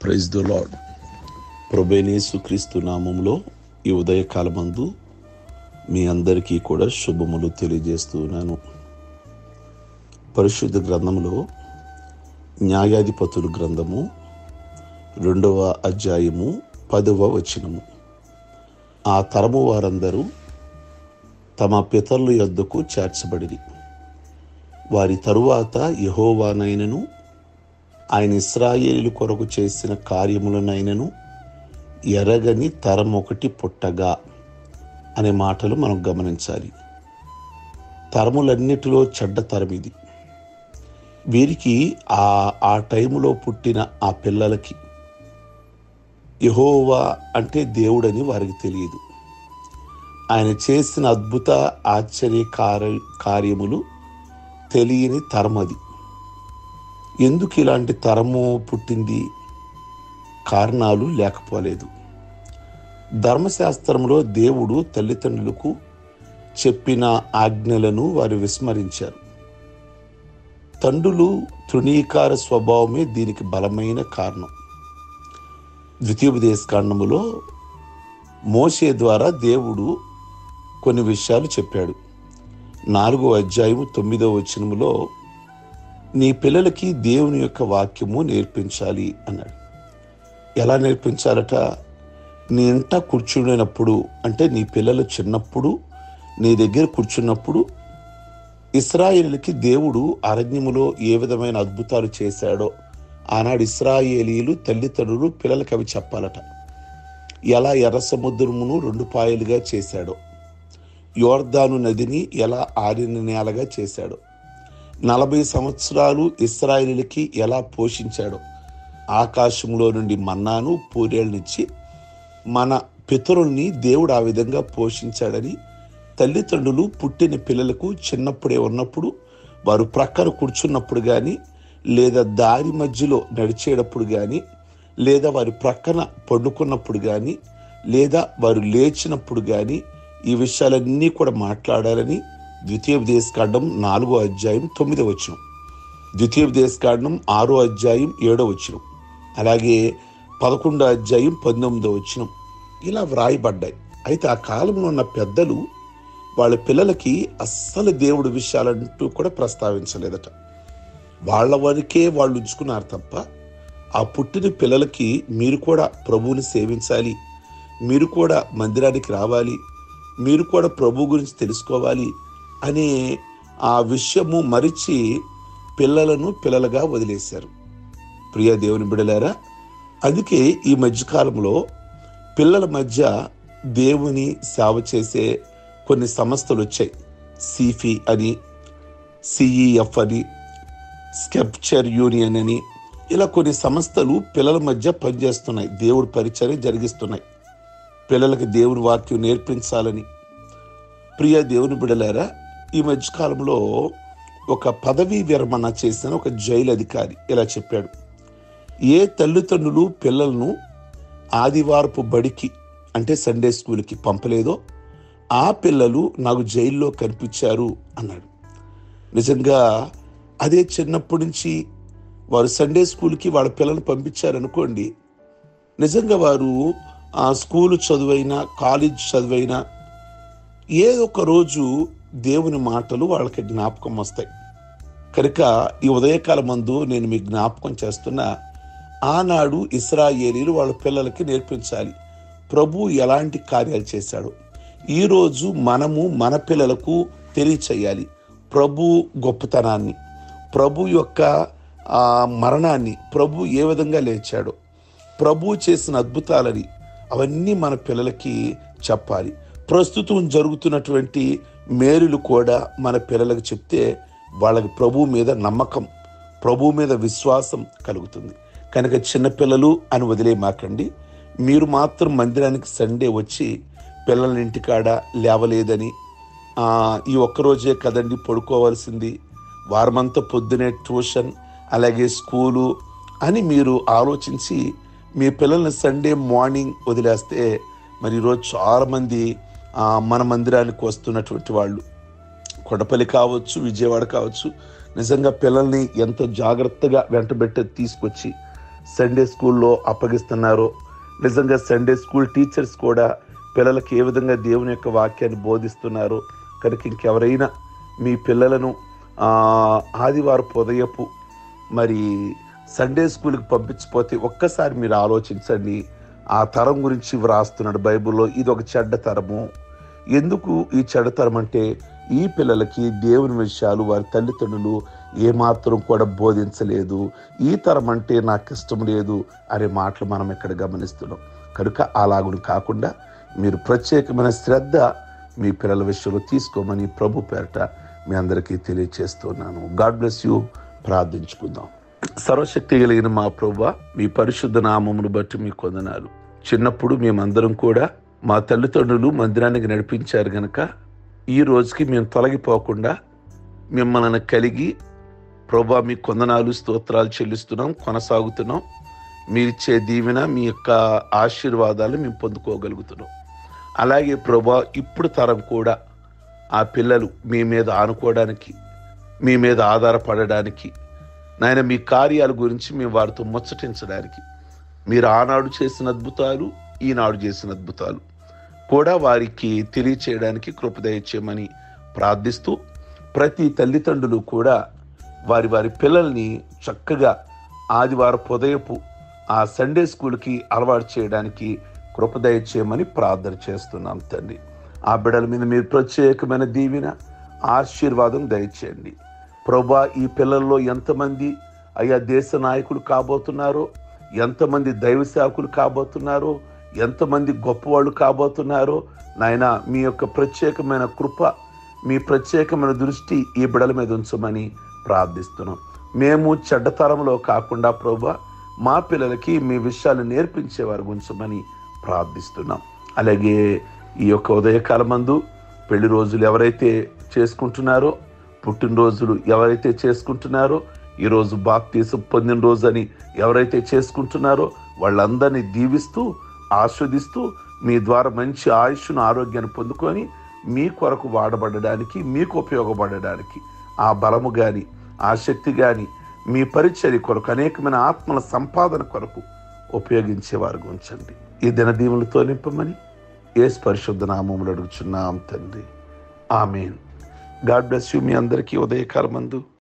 praise the lord ప్రభేనేసు క్రీస్తు నామములో ఈ ఉదయకాలమందు మీ అందరికీ కూడా శుభములు తెలియజేస్తున్నాను పరిశుద్ధ గ్రంథములో న్యాయాధిపతులు గ్రంథము రెండవ అధ్యాయము పదవ వచనము ఆ తరము వారందరూ తమ పితరుల యొద్దకు చేర్చబడిరి వారి తరువాత యహోవానైనను ఆయన ఇస్రాయేలు కొరకు చేసిన కార్యములనైనను ఎరగని తరం ఒకటి పుట్టగా అనే మాటలు మనం గమనించాలి తరములన్నిటిలో చెడ్డ తరం ఇది వీరికి ఆ ఆ టైములో పుట్టిన ఆ పిల్లలకి యహోవా అంటే దేవుడని వారికి తెలియదు ఆయన చేసిన అద్భుత ఆశ్చర్య కార్య కార్యములు తెలియని తరం అది ఎందుకు ఇలాంటి తరము పుట్టింది కారణాలు లేకపోలేదు ధర్మశాస్త్రంలో దేవుడు తల్లిదండ్రులకు చెప్పిన ఆజ్ఞలను వారు విస్మరించారు తండ్రులు తృణీకార స్వభావమే దీనికి బలమైన కారణం ద్వితీయోపదేశ కాండములో మోసే ద్వారా దేవుడు కొన్ని విషయాలు చెప్పాడు నాలుగో అధ్యాయము తొమ్మిదో వచనములో నీ పిల్లలకి దేవుని యొక్క వాక్యము నేర్పించాలి అన్నాడు ఎలా నేర్పించాలట నీ ఇంట కూర్చున్నప్పుడు అంటే నీ పిల్లలు చిన్నప్పుడు నీ దగ్గర కూర్చున్నప్పుడు ఇస్రాయేలీలకి దేవుడు అరణ్యములో ఏ విధమైన అద్భుతాలు చేశాడో ఆనాడు ఇస్రాయేలీలు తల్లిదండ్రులు పిల్లలకి అవి చెప్పాలట ఎలా ఎర్ర సముద్రమును రెండు పాయలుగా చేశాడో యోర్దాను నదిని ఎలా ఆరిన నేలగా చేశాడో నలభై సంవత్సరాలు ఇస్రాయేలీలకి ఎలా పోషించాడో ఆకాశంలో నుండి మన్నాను పూరేళ్ళనిచ్చి మన పితరుల్ని దేవుడు ఆ విధంగా పోషించాడని తల్లిదండ్రులు పుట్టిన పిల్లలకు చిన్నప్పుడే ఉన్నప్పుడు వారు ప్రక్కన కూర్చున్నప్పుడు కానీ లేదా దారి మధ్యలో నడిచేటప్పుడు కానీ లేదా వారి ప్రక్కన పండుకున్నప్పుడు కానీ లేదా వారు లేచినప్పుడు కానీ ఈ విషయాలన్నీ కూడా మాట్లాడాలని ద్వితీయోపదేశ కాండం నాలుగో అధ్యాయం తొమ్మిదో వచ్చిన ద్వితీయోపదేశ కాండం ఆరో అధ్యాయం ఏడో వచ్చిన అలాగే పదకొండో అధ్యాయం పంతొమ్మిదో వచ్చిన ఇలా వ్రాయబడ్డాయి అయితే ఆ కాలంలో ఉన్న పెద్దలు వాళ్ళ పిల్లలకి అస్సలు దేవుడి విషయాలంటూ కూడా ప్రస్తావించలేదట వాళ్ళ వరకే వాళ్ళు ఉంచుకున్నారు తప్ప ఆ పుట్టిన పిల్లలకి మీరు కూడా ప్రభువుని సేవించాలి మీరు కూడా మందిరానికి రావాలి మీరు కూడా ప్రభు గురించి తెలుసుకోవాలి అనే ఆ విషయము మరిచి పిల్లలను పిల్లలుగా వదిలేశారు ప్రియ దేవుని బిడలారా అందుకే ఈ మధ్యకాలంలో పిల్లల మధ్య దేవుని సేవ చేసే కొన్ని సంస్థలు వచ్చాయి సిఫి అని సిఈఎఫ్ అని స్కెప్చర్ యూనియన్ అని ఇలా కొన్ని సంస్థలు పిల్లల మధ్య పనిచేస్తున్నాయి దేవుడి పరిచర్య జరిగిస్తున్నాయి పిల్లలకి దేవుని వాక్యం నేర్పించాలని ప్రియ దేవుని బిడలారా ఈ మధ్యకాలంలో ఒక పదవీ విరమణ చేసిన ఒక జైలు అధికారి ఇలా చెప్పాడు ఏ తల్లిదండ్రులు పిల్లలను ఆదివారపు బడికి అంటే సండే స్కూల్కి పంపలేదో ఆ పిల్లలు నాకు జైల్లో కనిపించారు అన్నాడు నిజంగా అదే చిన్నప్పటి నుంచి వారు సండే స్కూల్కి వాళ్ళ పిల్లల్ని పంపించారనుకోండి నిజంగా వారు ఆ స్కూల్ చదువైనా కాలేజ్ చదువైనా ఏదో ఒక రోజు దేవుని మాటలు వాళ్ళకి జ్ఞాపకం వస్తాయి కనుక ఈ ఉదయకాల మందు నేను మీకు జ్ఞాపకం చేస్తున్న ఆనాడు ఇస్రాయేలీలు వాళ్ళ పిల్లలకి నేర్పించాలి ప్రభు ఎలాంటి కార్యాలు చేశాడు ఈరోజు మనము మన పిల్లలకు తెలియచేయాలి ప్రభు గొప్పతనాన్ని ప్రభు యొక్క ఆ మరణాన్ని ప్రభు ఏ విధంగా లేచాడో ప్రభు చేసిన అద్భుతాలని అవన్నీ మన పిల్లలకి చెప్పాలి ప్రస్తుతం జరుగుతున్నటువంటి మేలులు కూడా మన పిల్లలకు చెప్తే వాళ్ళకి ప్రభు మీద నమ్మకం ప్రభు మీద విశ్వాసం కలుగుతుంది కనుక చిన్నపిల్లలు అని వదిలేమాకండి మీరు మాత్రం మందిరానికి సండే వచ్చి పిల్లల ఇంటికాడ లేవలేదని ఈ ఒక్కరోజే కదండి పడుకోవాల్సింది వారమంతా పొద్దునే ట్యూషన్ అలాగే స్కూలు అని మీరు ఆలోచించి మీ పిల్లల్ని సండే మార్నింగ్ వదిలేస్తే మరి ఈరోజు చాలామంది మన మందిరానికి వస్తున్నటువంటి వాళ్ళు కొడపల్లి కావచ్చు విజయవాడ కావచ్చు నిజంగా పిల్లల్ని ఎంతో జాగ్రత్తగా వెంటబెట్టి తీసుకొచ్చి సండే స్కూల్లో అప్పగిస్తున్నారో నిజంగా సండే స్కూల్ టీచర్స్ కూడా పిల్లలకి ఏ విధంగా దేవుని యొక్క వాక్యాన్ని బోధిస్తున్నారో కనుక ఇంకెవరైనా మీ పిల్లలను ఆ, ఆదివారం ఉదయపు మరి సండే స్కూల్కి పంపించకపోతే ఒక్కసారి మీరు ఆలోచించండి ఆ తరం గురించి వ్రాస్తున్నాడు బైబిల్లో ఇది ఒక చెడ్డ తరము ఎందుకు ఈ చెడ్డ తరం అంటే ఈ పిల్లలకి దేవుని విషయాలు వారి తల్లిదండ్రులు ఏమాత్రం కూడా బోధించలేదు ఈ తరం అంటే నాకు ఇష్టం లేదు అనే మాటలు మనం ఇక్కడ గమనిస్తున్నాం కనుక అలాగుని కాకుండా మీరు ప్రత్యేకమైన శ్రద్ధ మీ పిల్లల విషయంలో తీసుకోమని ప్రభు పేరట మీ అందరికీ తెలియచేస్తున్నాను గాడ్ బ్లెస్ యూ ప్రార్థించుకుందాం సర్వశక్తి కలిగిన మా ప్రభు మీ పరిశుద్ధ నామమును బట్టి మీ కొందనాలు చిన్నప్పుడు మేమందరం కూడా మా తల్లిదండ్రులు మందిరానికి నడిపించారు గనక ఈ రోజుకి మేము తొలగిపోకుండా మిమ్మల్ని కలిగి ప్రభా మీ కొందనాలు స్తోత్రాలు చెల్లిస్తున్నాం కొనసాగుతున్నాం మీరిచ్చే దీవెన మీ యొక్క ఆశీర్వాదాలు మేము పొందుకోగలుగుతున్నాం అలాగే ప్రభా ఇప్పుడు తరం కూడా ఆ పిల్లలు మీ మీద ఆనుకోవడానికి మీ మీద ఆధారపడడానికి నాయన మీ కార్యాల గురించి మేము వారితో ముచ్చటించడానికి మీరు ఆనాడు చేసిన అద్భుతాలు ఈనాడు చేసిన అద్భుతాలు కూడా వారికి తెలియచేయడానికి కృపదయ చేయమని ప్రార్థిస్తూ ప్రతి తల్లిదండ్రులు కూడా వారి వారి పిల్లల్ని చక్కగా ఆదివారం ఉదయపు ఆ సండే స్కూల్కి అలవాటు చేయడానికి కృపదయ చేయమని ప్రార్థన చేస్తున్నాం తండ్రి ఆ బిడ్డల మీద మీరు ప్రత్యేకమైన దీవెన ఆశీర్వాదం దయచేయండి ప్రభా ఈ పిల్లల్లో ఎంతమంది అయ్యా దేశ నాయకులు కాబోతున్నారో ఎంతమంది దైవ సేవకులు కాబోతున్నారో ఎంతమంది గొప్పవాళ్ళు కాబోతున్నారో నాయన మీ యొక్క ప్రత్యేకమైన కృప మీ ప్రత్యేకమైన దృష్టి ఈ బిడల మీద ఉంచమని ప్రార్థిస్తున్నాం మేము చెడ్డతరంలో కాకుండా ప్రభా మా పిల్లలకి మీ విషయాలు నేర్పించే వారి ఉంచమని ప్రార్థిస్తున్నాం అలాగే ఈ యొక్క ఉదయకాల మందు పెళ్లి రోజులు ఎవరైతే చేసుకుంటున్నారో పుట్టినరోజులు ఎవరైతే చేసుకుంటున్నారో ఈరోజు బాప్తీసం పొందిన రోజు అని ఎవరైతే చేసుకుంటున్నారో వాళ్ళందరినీ దీవిస్తూ ఆస్వాదిస్తూ మీ ద్వారా మంచి ఆయుష్ను ఆరోగ్యాన్ని పొందుకొని మీ కొరకు వాడబడడానికి మీకు ఉపయోగపడడానికి ఆ బలము కానీ ఆ శక్తి కానీ మీ పరిచర్య కొరకు అనేకమైన ఆత్మల సంపాదన కొరకు ఉపయోగించేవారు ఉంచండి ఈ దినదీవులతో నింపమని ఏసు పరిశుద్ధ నామములు అడుగుచున్నాం తండ్రి ఆమెన్ గాడ్ బ్లెస్ యూ మీ అందరికీ ఉదయకాలం మందు